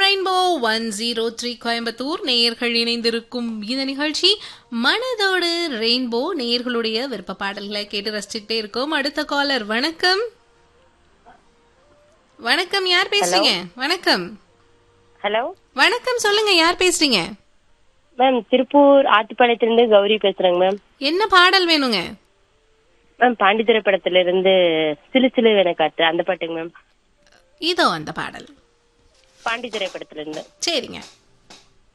rainbow one zero three Coimbatore நேயர்கள் இணைந்திருக்கும் இந்த நிகழ்ச்சி மனதோடு ரெயின்போ நேயர்களுடைய விருப்ப பாடல்களை கேட்டு ரசிச்சுட்டே இருக்கோம் அடுத்த காலர் வணக்கம் வணக்கம் யார் பேசுறீங்க வணக்கம் ஹலோ வணக்கம் சொல்லுங்க யார் பேசுறீங்க மேம் திருப்பூர் ஆத்துப்பாளையத்திலிருந்து கௌரி பேசுறேங்க மேம் என்ன பாடல் வேணுங்க மேம் பாண்டித்துறை படத்துல இருந்து சிலு சிலு காற்று அந்த பாட்டுங்க மேம் இதோ அந்த பாடல் பாண்டித்துறை படத்துல இருந்து சரிங்க